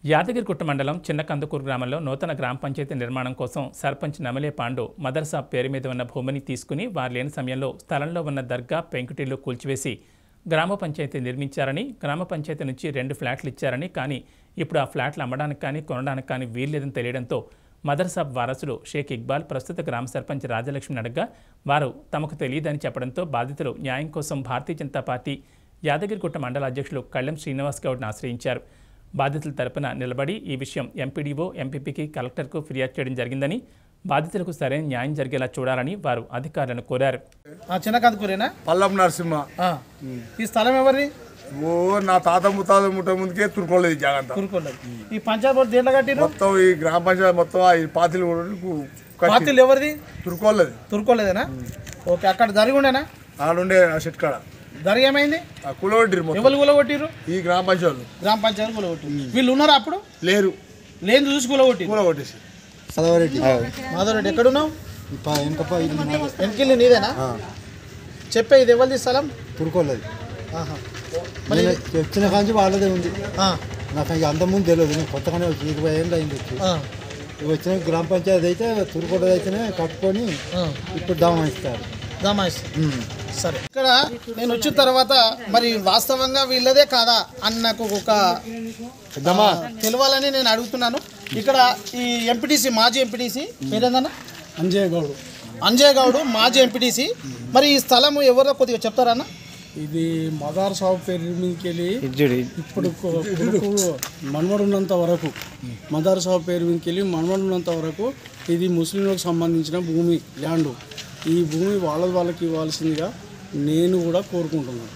యాదగిరిగుట్ట మండలం చిన్న కందుకూరు గ్రామంలో నూతన గ్రామ పంచాయతీ నిర్మాణం కోసం సర్పంచ్ నమలే పాండు మదర్సా పేరు మీద ఉన్న భూమిని తీసుకుని వారు లేని సమయంలో స్థలంలో ఉన్న దర్గా పెంకుటిల్లు కూల్చివేసి గ్రామ పంచాయతీ నిర్మించారని గ్రామ పంచాయతీ నుంచి రెండు ఫ్లాట్లు ఇచ్చారని కానీ ఇప్పుడు ఆ ఫ్లాట్లు అమ్మడానికి కానీ కొనడానికి కానీ వీల్లేదని తెలియడంతో మదర్సాబ్ వారసులు షేక్ ఇక్బాల్ ప్రస్తుత గ్రామ సర్పంచ్ రాజలక్ష్మిని అడగ్గా వారు తమకు తెలియదని చెప్పడంతో బాధితులు న్యాయం కోసం భారతీయ జనతా పార్టీ యాదగిరిగుట్ట మండల అధ్యక్షులు కళ్లెం శ్రీనివాస్ గౌడ్ను ఆశ్రయించారు బాధితుల తరపున నిలబడి ఈ విషయం ఎంపీడీఓ ఎంపీపీకి కలెక్టర్కు ఫిర్యాదు చేయడం జరిగిందని బాధితులకు సరైన న్యాయం జరిగేలా చూడాలని వారు అధికారులను కోరారు ఆ చిన్న కందుకూరేనా పల్లం నరసింహ ఆ. ఈ స్థలం ఎవరిది ఓ నా తాత ముత్తాత ముట్ట ముందుకే తురుకోలేదు ఈ జాగంతా కూరుకోలేదు ఈ పంచాయతీ బోర్డు దేంట్లో కట్టిరు మొత్తం ఈ గ్రామ పంచాయతీ మొత్తం ఈ పాతిలు కట్టి పార్టీలు ఎవరిది తురుకోలేదు తురుకోలేదేనా ఓకే అక్కడ జరిగి ఉండేనా ఆడుండే ఆ షెట్ కాడ జరిగి ఏమైంది ఆ కులవడ్డీరు మొత్తం ఎవరు కూలగొట్టిరు ఈ గ్రామ పంచాయతీలు గ్రామ పంచాయతీ కూలగొట్టిరు వీళ్ళు ఉన్నారా అప్పుడు లేరు లేని చూసి కూలగొట్టిరు కూల కొట్టేసి చదవరెడ్డి మాధవరెడ్డి ఎక్కడున్నావు వెనకప్ప ఇది నాది. వెనకిల్లి నీదేనా ఆ, చెప్పే ఇది ఎవరిది స్థలం తురుకోలేదు ఆహా. నేను వచ్చిన కాంచి వాళ్ళదే ఉంది ఆ, నాకు ఇక అంతకుముందు తెలియదు నేను కొత్తగానే వచ్చి ఇరవై ఏళ్ళు అయింది వచ్చి ఆ, ఇక వచ్చిన గ్రామ పంచాయతీ అయితే తురుకోటది అయితేనే కట్టుకొని ఆ. ఇప్పుడు దామం ఇస్తారు దమాయిష్ సరే ఇక్కడ నేను వచ్చిన తర్వాత మరి వాస్తవంగా వీళ్ళదే కాదా అని నాకు ఒక ఆ, తెలవాలని నేను అడుగుతున్నాను ఇక్కడ ఈ ఎంపీటీసీ మాజీ ఎంపీటీసీ పేరేందన్నా అంజయ్ గౌడ్ అంజయ్ గౌడ్ మాజీ ఎంపీటీసీ మరి ఈ స్థలం ఎవరో కొద్దిగా చెప్తారన్న ఇది మదార్ సాబ్ పేరు మీదకి వెళ్ళి ఇప్పుడు కొ- కొడుకు మనవడు ఉన్నంత వరకు మదార్ సాబ్ పేరు మీదకి వెళ్ళి మనవడు ఉన్నంత వరకు ఇది ముస్లింలకు సంబంధించిన భూమి ల్యాండ్ ఈ భూమి వాళ్ళ వాళ్ళకి ఇవ్వాల్సిందిగా నేను కూడా కోరుకుంటున్నాను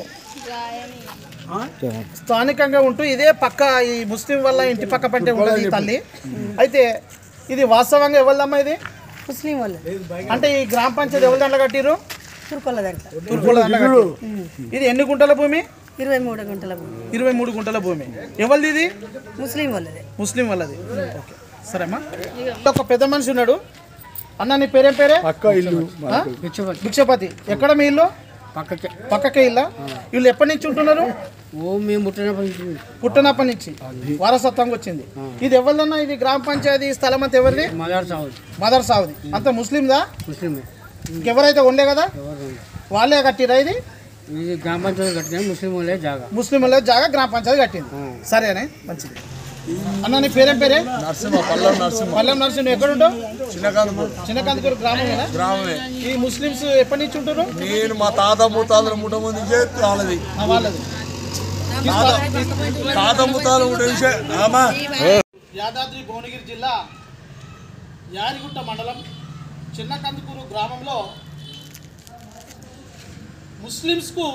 స్థానికంగా ఉంటూ ఇదే పక్క ఈ ముస్లిం వల్ల ఇంటి పక్క పంటే ఉంటుంది ఈ తల్లి అయితే ఇది వాస్తవంగా ఎవరిదమ్మా ఇది ముస్లిం వాళ్ళు అంటే ఈ గ్రామ పంచాయతీ ఎవరి దాంట్లో కట్టిరు తుర్కొల్ల దాంట్లో తూర్పుల దాంట్లో కట్టిరు. ఇది ఎన్ని గుంటల భూమి ఇరవై మూడు గంటల భూమి. ఇరవై మూడు గుంటల భూమి ఎవరిది ఇది ముస్లిం వాళ్ళదే ముస్లిం వాళ్ళది ఓకే సరేమ్మా ఒక పెద్ద మనిషి ఉన్నాడు అన్న నీ పేరేం పేరే పక్క ఇల్లు ఆ? భిక్షపతి ఎక్కడ మీ ఇల్లు పక్కకే పక్కకే ఇల్లా వీళ్ళు ఎప్పటి నుంచి ఉంటున్నారు ఓ మేము పుట్టినప్పటి పుట్టినప్పటి నుంచి వారసత్వంగా వచ్చింది ఇది ఎవరిదన్నా ఇది గ్రామ పంచాయతీ స్థలం అంతా ఎవరిది మదార్ సాబ్ మదర్ సావుది అంత ముస్లిందా ముస్లిమే ఇంకెవరైతే ఉండలే కదా వాళ్ళే కట్టిరా ఇది ఇది గ్రామ పంచాయతీ కట్టిన ముస్లిం వాళ్ళే జాగా ముస్లిం వాళ్ళే జాగా గ్రామ పంచాయతీ కట్టింది సరేనే మంచిది అన్న నీ పేరేం పేరే నరసింహ పల్లం నరసింహ పల్లెం నర్సు నువ్వు ఎక్కడ ఉంటావు చిన్నకాంతపూర్ చిన్నకందుకూరు గ్రామమేనా గ్రామమే ఈ ముస్లిమ్స్ ఎప్పటి నుంచి ఉంటారు నేను మా తాత ముత్తాతల ముట్ట ముందుకే వాళ్ళది ఆ వాళ్ళది తాత తాత ముత్తాల ముట్ట నుంచే ఆమా యాదాద్రి భువనగిరి జిల్లా యారిగుట్ట మండలం చిన్నకందుకూరు గ్రామంలో ముస్లిమ్స్కు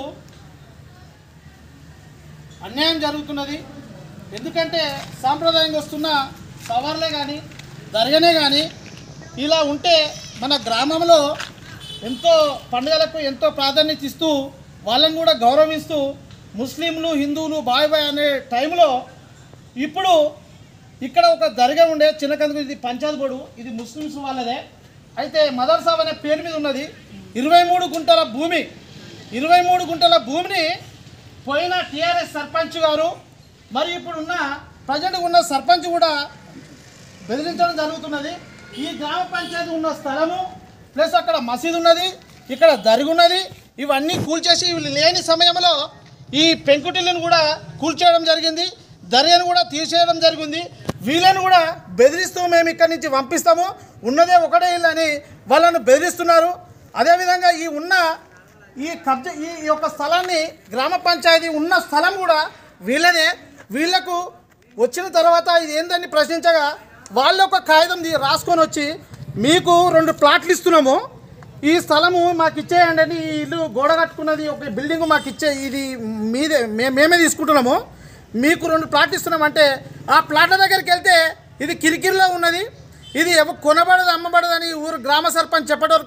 అన్యాయం జరుగుతున్నది ఎందుకంటే సాంప్రదాయంగా వస్తున్న సవార్లే కానీ దర్గానే కానీ ఇలా ఉంటే మన గ్రామంలో ఎంతో పండుగలకు ఎంతో ప్రాధాన్యత ఇస్తూ వాళ్ళని కూడా గౌరవిస్తూ ముస్లింలు హిందువులు బాయ్ బాయ్ అనే టైంలో ఇప్పుడు ఇక్కడ ఒక దర్గా ఉండే చిన్నకందుకు ఇది పంచాయత్ బోర్డు ఇది ముస్లిమ్స్ వాళ్ళదే అయితే మదర్సాబ్ అనే పేరు మీద ఉన్నది ఇరవై మూడు గుంటల భూమి ఇరవై మూడు గుంటల భూమిని పోయిన టీఆర్ఎస్ సర్పంచ్ గారు మరి ఇప్పుడు ఉన్న ప్రజెంట్ ఉన్న సర్పంచ్ కూడా బెదిరించడం జరుగుతున్నది ఈ గ్రామ పంచాయతీ ఉన్న స్థలము ప్లస్ అక్కడ మసీదు ఉన్నది ఇక్కడ దర్గా ఉన్నది ఇవన్నీ కూల్చేసి వీళ్ళు లేని సమయంలో ఈ పెంకుటిల్లను కూడా కూల్చేయడం జరిగింది దర్యాను కూడా తీసేయడం జరిగింది వీళ్ళని కూడా బెదిరిస్తూ మేము ఇక్కడి నుంచి పంపిస్తాము ఉన్నదే ఒకటే ఇల్లు అని వాళ్ళను బెదిరిస్తున్నారు అదేవిధంగా ఈ ఉన్న ఈ కబ్జా ఈ ఈ యొక్క స్థలాన్ని గ్రామ పంచాయతీ ఉన్న స్థలం కూడా వీళ్ళదే వీళ్ళకు వచ్చిన తర్వాత ఇది ఏందని ప్రశ్నించగా వాళ్ళ ఒక కాగితం తీ- రాసుకొని వచ్చి మీకు రెండు ప్లాట్లు ఇస్తున్నాము ఈ స్థలము మాకు ఇచ్చేయండి అని ఈ ఇల్లు గోడ కట్టుకున్నది ఒక బిల్డింగ్ మాకు ఇచ్చే ఇది మీదే మే మేమే తీసుకుంటున్నాము మీకు రెండు ప్లాట్లు ఇస్తున్నామంటే ఆ ప్లాట్ల దగ్గరికి వెళ్తే ఇది కిరికిరిలో ఉన్నది ఇది ఎవ కొనబడదు అమ్మబడదు అని ఊరు గ్రామ సర్పంచ్ చెప్పడం